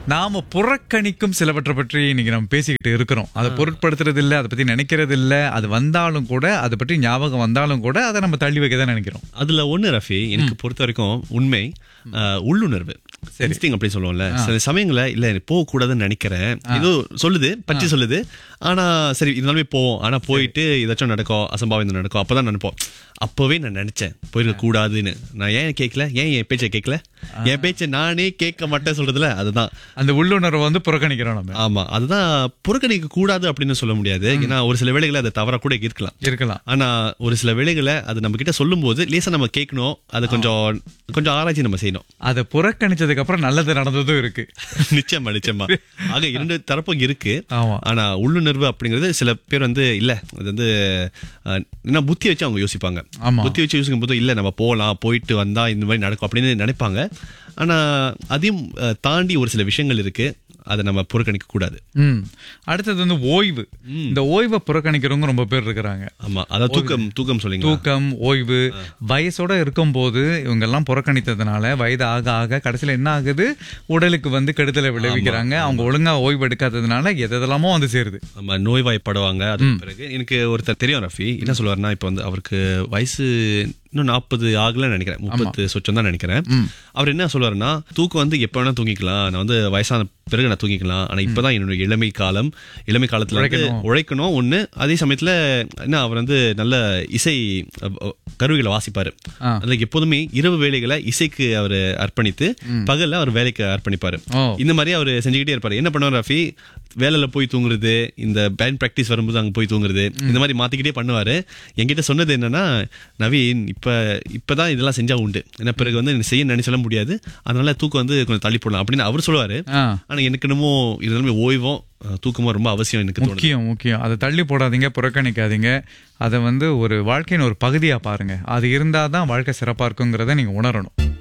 நாம புறக்கணிக்கும் சிலவற்றை பற்றி இன்னைக்கு நம்ம பேசிக்கிட்டு இருக்கிறோம் அதை பொருட்படுத்துறது இல்ல அதை பத்தி நினைக்கிறது இல்ல அது வந்தாலும் கூட அதை பற்றி ஞாபகம் வந்தாலும் கூட அதை நம்ம தள்ளி வைக்க தான் நினைக்கிறோம் அதுல ஒண்ணு ரஃபி எனக்கு பொறுத்த வரைக்கும் உண்மை அஹ், உள்ளுணர்வு இன்ஸ்டிங் அப்படி சொல்லுவோம்ல சில சமயங்கள இல்ல போக கூடாதுன்னு நினைக்கிறேன் ஏதோ சொல்லுது பற்றி சொல்லுது ஆனா சரி இருந்தாலுமே போவோம் ஆனா போயிட்டு ஏதாச்சும் நடக்கும் அசம்பாவிதம் நடக்கும் அப்பதான் நினைப்போம் அப்பவே நான் நினைச்சேன் போயிருக்க கூடாதுன்னு நான் ஏன் கேட்கல ஏன் என் பேச்சை கேட்கல என் பேச்சை நானே கேட்க மாட்டேன் சொல்றதுல அதுதான் அந்த உள்ளுணர்வை வந்து புறக்கணிக்கிறோம் நம்ம ஆமா அதுதான் புறக்கணிக்க கூடாது அப்படின்னு சொல்ல முடியாது ஏன்னா ஒரு சில வேளைகளை அது தவறா கூட இருக்கலாம் இருக்கலாம் ஆனா ஒரு சில வேளைகளை அது நம்ம கிட்ட சொல்லும் போது லேசா நம்ம கேட்கணும் அது கொஞ்சம் கொஞ்சம் ஆராய்ச்சி நம்ம செய்யணும் அதை புறக்கணிச்சதுக்கு அப்புறம் நல்லது நடந்ததும் இருக்கு நிச்சயமா நிச்சயமா ஆக இரண்டு தரப்பும் இருக்கு ஆமா ஆனா உள்ளுணர்வு அப்படிங்கிறது சில பேர் வந்து இல்ல அது வந்து அஹ், என்ன புத்தி வச்சு அவங்க யோசிப்பாங்க ஆமா. புத்தி வச்சு யோசிக்கும் போது இல்ல நம்ம போலாம் போயிட்டு வந்தா இந்த மாதிரி நடக்கும் அப்படின்னு நினைப்பாங்க ஆனா அதையும் அஹ், தாண்டி ஒரு சில விஷயங்கள் இருக்கு அதை நம்ம புறக்கணிக்க கூடாது ம் அடுத்தது வந்து ஓய்வு இந்த ஓய்வை புறக்கணிக்கிறவங்க ரொம்ப பேர் இருக்கிறாங்க ஆமா அதாவது தூக்கம் தூக்கம் சொல்லிங்க தூக்கம் ஓய்வு வயசோட இருக்கும்போது இவங்க எல்லாம் புறக்கணித்ததுனால வயது ஆக ஆக கடைசியில என்ன ஆகுது உடலுக்கு வந்து கெடுதலை விளைவிக்கிறாங்க அவங்க ஒழுங்கா ஓய்வு எடுக்காததுனால எதெல்லாமோ வந்து சேருது நம்ம நோய்வாய்ப்படுவாங்க அதுக்கு பிறகு எனக்கு ஒருத்தர் தெரியும் ரஃபி என்ன சொல்லுவாருன்னா இப்ப வந்து அவருக்கு வயசு இன்னும் நாற்பது ஆகலன்னு நினைக்கிறேன் முப்பத்து சொச்சம் தான் நினைக்கிறேன் அவர் என்ன சொல்லுவாருன்னா தூக்கம் வந்து எப்ப வேணா தூங்கிக்கலாம் நான் வந்து வயசான பிறகு நான் தூங்கிக்கலாம் ஆனா இப்பதான் என்னோட இளமை காலம் இளமை காலத்துல வந்து உழைக்கணும் ஒண்ணு அதே சமயத்துல என்ன அவர் வந்து நல்ல இசை அஹ், அஹ், கருவிகளை வாசிப்பாரு ஆ. அதுல எப்போதுமே இரவு வேலைகளை இசைக்கு அவர் அர்ப்பணித்து பகல்ல அவர் வேலைக்கு அர்ப்பணிப்பாரு ஓ இந்த மாதிரி அவர் செஞ்சுக்கிட்டே இருப்பாரு என்ன பண்ணுவார் ரஃபி வேலையில போய் தூங்குறது இந்த பேண்ட் பிராக்டிஸ் வரும்போது அங்க போய் தூங்குறது இந்த மாதிரி மாத்திக்கிட்டே பண்ணுவாரு என்கிட்ட சொன்னது என்னன்னா நவீன் இப்ப இப்பதான் இதெல்லாம் செஞ்சா உண்டு ஏன்னா பிறகு வந்து எனக்கு செய்ய நினைச்சல முடியாது அதனால தூக்கம் வந்து கொஞ்சம் தள்ளி போடலாம் அப்படின்னு அவர் சொல்லுவாரு ஆ ஆனா எனக்கு என்னமோ இருந்தாலுமே ஓய்வும் அஹ், தூக்கமும் ரொம்ப அவசியம் எனக்கு தோணுது முக்கியம் முக்கியம் அதை தள்ளி போடாதீங்க புறக்கணிக்காதீங்க அதை வந்து ஒரு வாழ்க்கையின் ஒரு பகுதியா பாருங்க அது இருந்தாதான் வாழ்க்கை சிறப்பா இருக்குங்கிறத நீங்க உணரணும்